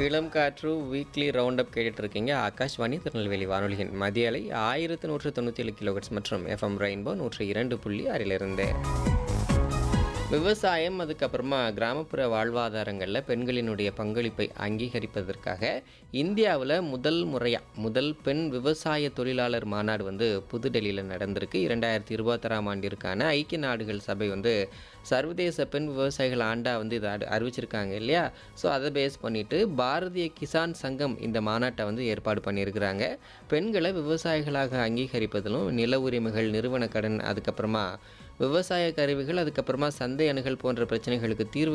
இளம் காற்று weekly round up கேட்டுட்டு இருக்கீங்க ஆகாஷ்வாணி திருநெல்வேலி வானொலியின் மதிய அலை ஆயிரத்து நூற்று தொண்ணூற்றி ஏழு கிலோஹெட்ஸ் மற்றும் எஃப்எம் ரெயின்போ நூற்று இரண்டு புள்ளி ஆறிலிருந்து விவசாயம் அதுக்கப்புறமா கிராமப்புற வாழ்வாதாரங்களில் பெண்களினுடைய பங்களிப்பை அங்கீகரிப்பதற்காக இந்தியாவில் முதல் முறையாக முதல் பெண் விவசாய தொழிலாளர் மாநாடு வந்து புதுடெல்லியில் நடந்திருக்கு இரண்டாயிரத்தி இருபத்தாறாம் ஆண்டிற்கான ஐக்கிய நாடுகள் சபை வந்து சர்வதேச பெண் விவசாயிகள் ஆண்டா வந்து இதை அறி- அறிவிச்சிருக்காங்க இல்லையா ஸோ அதை பேஸ் பண்ணிட்டு பாரதிய கிசான் சங்கம் இந்த மாநாட்டை வந்து ஏற்பாடு பண்ணியிருக்கிறாங்க பெண்களை விவசாயிகளாக அங்கீகரிப்பதிலும் நில உரிமைகள் நிறுவன கடன் அதுக்கப்புறமா விவசாய கருவிகள் அதுக்கப்புறமா சந்தை அணுகல் போன்ற பிரச்சனைகளுக்கு தீர்வு